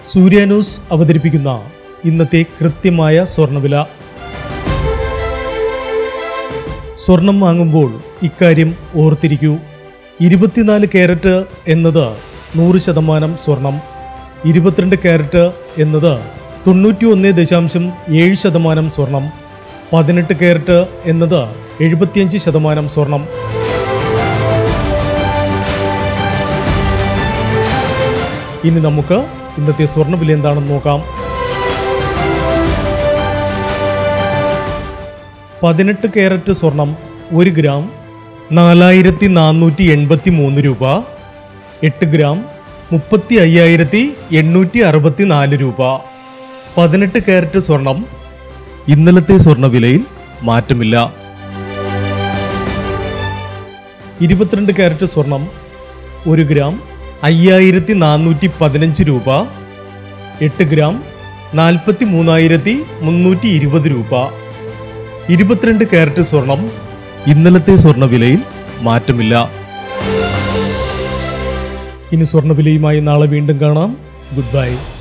സൂര്യ news അവതരിപ്പിക്കുന്ന ഇന്നത്തെ കൃത്യമായ സ്വർണ്ണവില സ്വർണം വാങ്ങുമ്പോൾ ഇക്കാര്യം ഓർത്തിരിക്കൂ ഇരുപത്തിനാല് ക്യാരറ്റ് എന്നത് നൂറ് ശതമാനം സ്വർണം ഇരുപത്തിരണ്ട് ക്യാരറ്റ് എന്നത് തൊണ്ണൂറ്റി ഒന്ന് ദശാംശം ഏഴ് ശതമാനം സ്വർണം പതിനെട്ട് ക്യാരറ്റ് എന്നത് എഴുപത്തിയഞ്ച് ശതമാനം സ്വർണം ഇനി നമുക്ക് ഇന്നത്തെ സ്വർണ്ണവില എന്താണെന്ന് നോക്കാം പതിനെട്ട് ക്യാരറ്റ് സ്വർണം ഒരു ഗ്രാം നാലായിരത്തി നാനൂറ്റി എൺപത്തി മൂന്ന് രൂപ എട്ട് ഗ്രാം മുപ്പത്തി അയ്യായിരത്തി എണ്ണൂറ്റി അറുപത്തി നാല് രൂപ പതിനെട്ട് ക്യാരറ്റ് സ്വർണം ഇന്നലത്തെ സ്വർണ്ണവിലയിൽ മാറ്റമില്ല ഇരുപത്തിരണ്ട് ക്യാരറ്റ് സ്വർണം ഒരു ഗ്രാം അയ്യായിരത്തി നാനൂറ്റി പതിനഞ്ച് രൂപ എട്ട് ഗ്രാം നാൽപ്പത്തി മൂന്നായിരത്തി മുന്നൂറ്റി ഇരുപത് രൂപ ഇരുപത്തിരണ്ട് ക്യാരറ്റ് സ്വർണം ഇന്നലത്തെ സ്വർണ്ണവിലയിൽ മാറ്റമില്ല ഇനി സ്വർണ്ണവിലയുമായി നാളെ വീണ്ടും കാണാം ഗുഡ് ബൈ